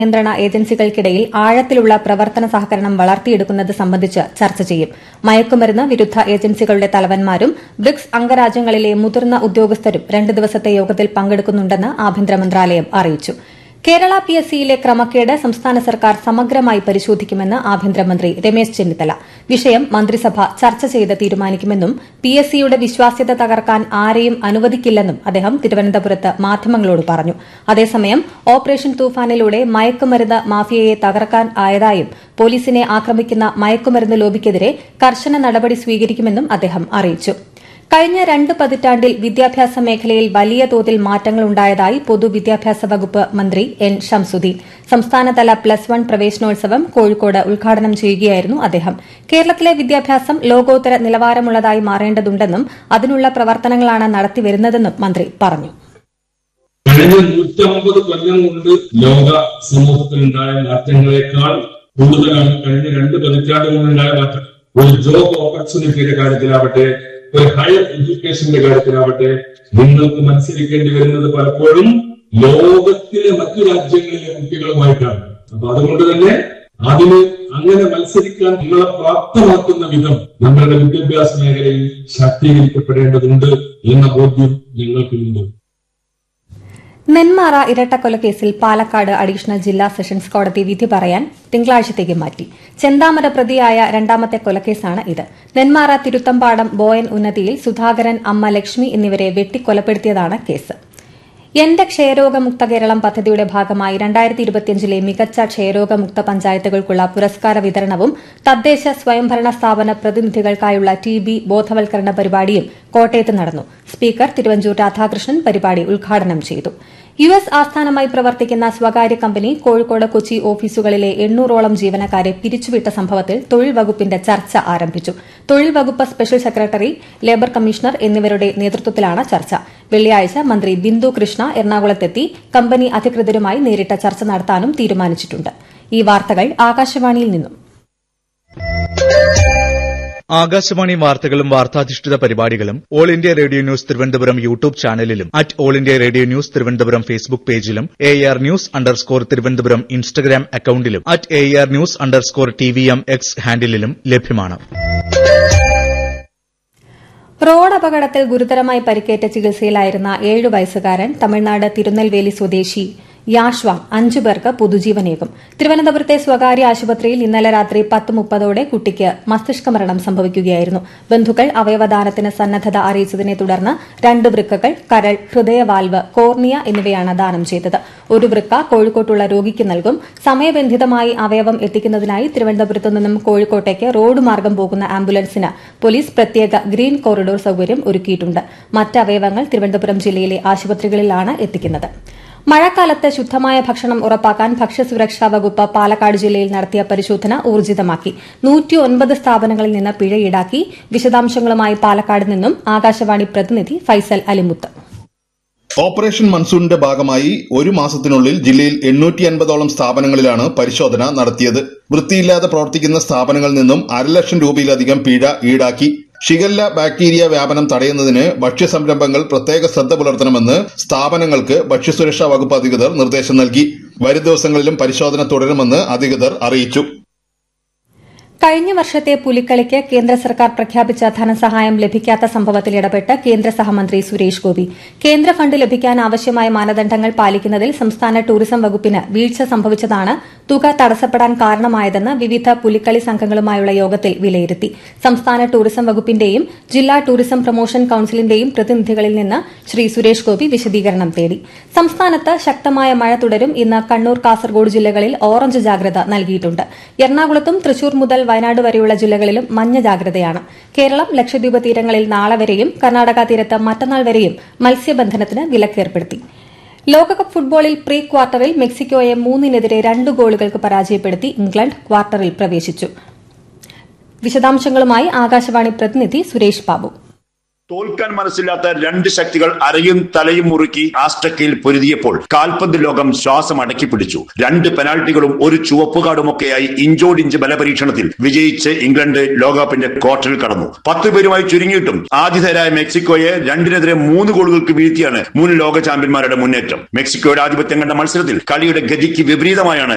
നിയന്ത്രണ ഏജൻസികൾക്കിടയിൽ ആഴത്തിലുള്ള പ്രവർത്തന സഹകരണം വളർത്തിയെടുക്കുന്നത് സംബന്ധിച്ച് ചർച്ച ചെയ്യും മയക്കുമരുന്ന് വിരുദ്ധ ഏജൻസികളുടെ തലവന്മാരും ബ്രിക്സ് അംഗരാജ്യങ്ങളിലെ മുതിർന്ന ഉദ്യോഗസ്ഥരും രണ്ട് ദിവസത്തെ യോഗത്തിൽ പങ്കെടുക്കുന്നുണ്ടെന്ന് ആഭ്യന്തര മന്ത്രാലയം അറിയിച്ചു കേരള പി എസ് സിയിലെ ക്രമക്കേട് സംസ്ഥാന സർക്കാർ സമഗ്രമായി പരിശോധിക്കുമെന്ന് ആഭ്യന്തരമന്ത്രി രമേശ് ചെന്നിത്തല വിഷയം മന്ത്രിസഭ ചർച്ച ചെയ്ത് തീരുമാനിക്കുമെന്നും പി എസ് സിയുടെ വിശ്വാസ്യത തകർക്കാൻ ആരെയും അനുവദിക്കില്ലെന്നും അദ്ദേഹം തിരുവനന്തപുരത്ത് മാധ്യമങ്ങളോട് പറഞ്ഞു അതേസമയം ഓപ്പറേഷൻ തൂഫാനിലൂടെ മയക്കുമരുന്ന് മാഫിയയെ തകർക്കാൻ ആയതായും പോലീസിനെ ആക്രമിക്കുന്ന മയക്കുമരുന്ന് ലോബിക്കെതിരെ കർശന നടപടി സ്വീകരിക്കുമെന്നും അദ്ദേഹം അറിയിച്ചു കഴിഞ്ഞ രണ്ട് പതിറ്റാണ്ടിൽ വിദ്യാഭ്യാസ മേഖലയിൽ വലിയ തോതിൽ മാറ്റങ്ങളുണ്ടായതായി പൊതുവിദ്യാഭ്യാസ വകുപ്പ് മന്ത്രി എൻ ഷംസുദ്ദീൻ സംസ്ഥാനതല പ്ലസ് വൺ പ്രവേശനോത്സവം കോഴിക്കോട് ഉദ്ഘാടനം ചെയ്യുകയായിരുന്നു അദ്ദേഹം കേരളത്തിലെ വിദ്യാഭ്യാസം ലോകോത്തര നിലവാരമുള്ളതായി മാറേണ്ടതുണ്ടെന്നും അതിനുള്ള പ്രവർത്തനങ്ങളാണ് നടത്തിവരുന്നതെന്നും മന്ത്രി പറഞ്ഞു കഴിഞ്ഞ നൂറ്റമ്പത് കൊല്ലം കൊണ്ട് ലോക സമൂഹത്തിലുണ്ടായ മാറ്റങ്ങളെക്കാൾ കൂടുതലാണ് കഴിഞ്ഞ രണ്ട് പതിറ്റാണ്ട് കൊണ്ടുണ്ടായ മാറ്റം ഒരു ജോബ് ഓപ്പർച്യൂണിറ്റിയുടെ കാര്യത്തിലാവട്ടെ ഒരു ഹയർ എഡ്യൂക്കേഷന്റെ കാര്യത്തിലാവട്ടെ നിങ്ങൾക്ക് മത്സരിക്കേണ്ടി വരുന്നത് പലപ്പോഴും ലോകത്തിലെ മറ്റു രാജ്യങ്ങളിലെ കുട്ടികളുമായിട്ടാണ് അപ്പൊ അതുകൊണ്ട് തന്നെ അതിന് അങ്ങനെ മത്സരിക്കാൻ നിങ്ങളെ പ്രാപ്തമാക്കുന്ന വിധം നമ്മളുടെ വിദ്യാഭ്യാസ മേഖലയിൽ ശാക്തീകരിക്കപ്പെടേണ്ടതുണ്ട് എന്ന ബോധ്യം ഞങ്ങൾക്കുണ്ട് നെന്മാറ ഇരട്ടക്കൊലക്കേസിൽ പാലക്കാട് അഡീഷണൽ ജില്ലാ സെഷൻസ് കോടതി വിധി പറയാൻ തിങ്കളാഴ്ചത്തേക്ക് മാറ്റി ചെന്താമര പ്രതിയായ രണ്ടാമത്തെ കൊലക്കേസാണ് ഇത് നെന്മാറ തിരുത്തമ്പാടം ബോയൻ ഉന്നതിയിൽ സുധാകരൻ അമ്മ ലക്ഷ്മി എന്നിവരെ വെട്ടിക്കൊലപ്പെടുത്തിയതാണ് കേസ് എന്റെ ക്ഷയരോഗമുക്ത കേരളം പദ്ധതിയുടെ ഭാഗമായി രണ്ടായിരത്തി ഇരുപത്തിയഞ്ചിലെ മികച്ച ക്ഷയരോഗമുക്ത പഞ്ചായത്തുകൾക്കുള്ള പുരസ്കാര വിതരണവും തദ്ദേശ സ്വയംഭരണ സ്ഥാപന പ്രതിനിധികൾക്കായുള്ള ടി ബി ബോധവൽക്കരണ പരിപാടിയും കോട്ടയത്ത് നടന്നു സ്പീക്കർ തിരുവഞ്ചൂർ രാധാകൃഷ്ണൻ പരിപാടി ഉദ്ഘാടനം ചെയ്തു യു എസ് ആസ്ഥാനമായി പ്രവർത്തിക്കുന്ന സ്വകാര്യ കമ്പനി കോഴിക്കോട് കൊച്ചി ഓഫീസുകളിലെ എണ്ണൂറോളം ജീവനക്കാരെ പിരിച്ചുവിട്ട സംഭവത്തിൽ തൊഴിൽ വകുപ്പിന്റെ ചർച്ച ആരംഭിച്ചു തൊഴിൽ വകുപ്പ് സ്പെഷ്യൽ സെക്രട്ടറി ലേബർ കമ്മീഷണർ എന്നിവരുടെ നേതൃത്വത്തിലാണ് ചർച്ച വെള്ളിയാഴ്ച മന്ത്രി ബിന്ദു കൃഷ്ണ എറണാകുളത്തെത്തി കമ്പനി അധികൃതരുമായി നേരിട്ട ചർച്ച നടത്താനും തീരുമാനിച്ചിട്ടുണ്ട് ഈ വാർത്തകൾ ആകാശവാണിയിൽ നിന്നും ആകാശവാണി വാർത്തകളും വാർത്താധിഷ്ഠിത പരിപാടികളും All India Radio news Thiruvananthapuram YouTube ചാനലിലും at All India Radio news Thiruvananthapuram Facebook പേജിലും A R news underscore Thiruvananthapuram Instagram അക്കൌണ്ടിലും at A R news underscore T V M X ഹാൻഡിലും ലഭ്യമാണ് റോഡ് അപകടത്തിൽ ഗുരുതരമായി പരിക്കേറ്റ ചികിത്സയിലായിരുന്ന ഏഴു വയസ്സുകാരൻ തമിഴ്നാട് തിരുനെൽവേലി സ്വദേശി യാഷ്വാങ് അഞ്ചു പേർക്ക് പുതുജീവനേകും തിരുവനന്തപുരത്തെ സ്വകാര്യ ആശുപത്രിയിൽ ഇന്നലെ രാത്രി പത്ത് മുപ്പതോടെ കുട്ടിക്ക് മസ്തിഷ്ക മരണം സംഭവിക്കുകയായിരുന്നു ബന്ധുക്കൾ അവയവദാനത്തിന് സന്നദ്ധത അറിയിച്ചതിനെ തുടർന്ന് രണ്ട് വൃക്കകൾ കരൾ ഹൃദയവാൽവ് കോർണിയ എന്നിവയാണ് ദാനം ചെയ്തത് ഒരു വൃക്ക കോഴിക്കോട്ടുള്ള രോഗിക്ക് നൽകും സമയബന്ധിതമായി അവയവം എത്തിക്കുന്നതിനായി തിരുവനന്തപുരത്തു നിന്നും കോഴിക്കോട്ടേക്ക് റോഡ് മാർഗം പോകുന്ന ആംബുലൻസിന് പോലീസ് പ്രത്യേക ഗ്രീൻ കോറിഡോർ സൌകര്യം ഒരുക്കിയിട്ടുണ്ട് മറ്റ് അവയവങ്ങൾ തിരുവനന്തപുരം ജില്ലയിലെ ആശുപത്രികളിലാണ് എത്തിക്കുന്നത് മഴക്കാലത്ത് ശുദ്ധമായ ഭക്ഷണം ഉറപ്പാക്കാൻ ഭക്ഷ്യസുരക്ഷാ വകുപ്പ് പാലക്കാട് ജില്ലയിൽ നടത്തിയ പരിശോധന ഊർജിതമാക്കി നൂറ്റിയൊൻപത് സ്ഥാപനങ്ങളിൽ നിന്ന് പിഴ ഈടാക്കി വിശദാംശങ്ങളുമായി പാലക്കാട് നിന്നും ആകാശവാണി പ്രതിനിധി ഫൈസൽ അലിമുത്ത് ഓപ്പറേഷൻ മൺസൂണിന്റെ ഭാഗമായി ഒരു മാസത്തിനുള്ളിൽ ജില്ലയിൽ എണ്ണൂറ്റി അൻപതോളം സ്ഥാപനങ്ങളിലാണ് പരിശോധന നടത്തിയത് വൃത്തിയില്ലാതെ പ്രവർത്തിക്കുന്ന സ്ഥാപനങ്ങളിൽ നിന്നും അരലക്ഷം രൂപയിലധികം പിഴ ഈടാക്കി ഷിഗല്ല ബാക്ടീരിയ വ്യാപനം തടയുന്നതിന് ഭക്ഷ്യസംരംഭങ്ങൾ പ്രത്യേക ശ്രദ്ധ പുലർത്തണമെന്ന് സ്ഥാപനങ്ങൾക്ക് ഭക്ഷ്യസുരക്ഷാ വകുപ്പ് അധികൃതർ നിർദ്ദേശം നൽകി വരും ദിവസങ്ങളിലും പരിശോധന തുടരുമെന്ന് അധികൃതർ അറിയിച്ചു കഴിഞ്ഞ വർഷത്തെ പുലിക്കളിക്ക് കേന്ദ്ര സർക്കാർ പ്രഖ്യാപിച്ച ധനസഹായം ലഭിക്കാത്ത സംഭവത്തിൽ ഇടപെട്ട് കേന്ദ്ര സഹമന്ത്രി സുരേഷ് ഗോപി കേന്ദ്ര ഫണ്ട് ലഭിക്കാൻ ആവശ്യമായ മാനദണ്ഡങ്ങൾ പാലിക്കുന്നതിൽ സംസ്ഥാന ടൂറിസം വകുപ്പിന് വീഴ്ച സംഭവിച്ചതാണ് തുക തടസ്സപ്പെടാൻ കാരണമായതെന്ന് വിവിധ പുലിക്കളി സംഘങ്ങളുമായുള്ള യോഗത്തിൽ വിലയിരുത്തി സംസ്ഥാന ടൂറിസം വകുപ്പിന്റെയും ജില്ലാ ടൂറിസം പ്രൊമോഷൻ കൌൺസിലിന്റെയും പ്രതിനിധികളിൽ നിന്ന് ശ്രീ സുരേഷ് ഗോപി വിശദീകരണം തേടി സംസ്ഥാനത്ത് ശക്തമായ മഴ തുടരും ഇന്ന് കണ്ണൂർ കാസർഗോഡ് ജില്ലകളിൽ ഓറഞ്ച് ജാഗ്രത നൽകിയിട്ടുണ്ട് എറണാകുളത്തും തൃശൂർ മുതൽ വയനാട് വരെയുള്ള ജില്ലകളിലും മഞ്ഞ ജാഗ്രതയാണ് കേരളം ലക്ഷദ്വീപ് തീരങ്ങളിൽ നാളെ വരെയും കർണാടക തീരത്ത് മറ്റന്നാൾ വരെയും മത്സ്യബന്ധനത്തിന് വിലക്കേർപ്പെടുത്തി ലോകകപ്പ് ഫുട്ബോളിൽ പ്രീ ക്വാർട്ടറിൽ മെക്സിക്കോയെ മൂന്നിനെതിരെ രണ്ട് ഗോളുകൾക്ക് പരാജയപ്പെടുത്തി ഇംഗ്ലണ്ട് ക്വാർട്ടറിൽ പ്രവേശിച്ചു വിശദാംശങ്ങളുമായി ആകാശവാണി പ്രതിനിധി സുരേഷ് ബാബു തോൽക്കാൻ മനസ്സില്ലാത്ത രണ്ട് ശക്തികൾ അരയും തലയും മുറുക്കി ആസ്റ്റക്കയിൽ പൊരുതിയപ്പോൾ കാൽപന്ത് ലോകം ശ്വാസം അടക്കി പിടിച്ചു രണ്ട് പെനാൽറ്റികളും ഒരു ചുവപ്പ് കാർഡുമൊക്കെയായി ഇഞ്ചോടിഞ്ച് ബലപരീക്ഷണത്തിൽ വിജയിച്ച് ഇംഗ്ലണ്ട് ലോകകപ്പിന്റെ ക്വാർട്ടറിൽ കടന്നു പത്ത് പേരുമായി ചുരുങ്ങിയിട്ടും ആതിഥേയരായ മെക്സിക്കോയെ രണ്ടിനെതിരെ മൂന്ന് ഗോളുകൾക്ക് വീഴ്ത്തിയാണ് മുൻ ലോക ചാമ്പ്യന്മാരുടെ മുന്നേറ്റം മെക്സിക്കോയുടെ ആധിപത്യം കണ്ട മത്സരത്തിൽ കളിയുടെ ഗതിക്ക് വിപരീതമായാണ്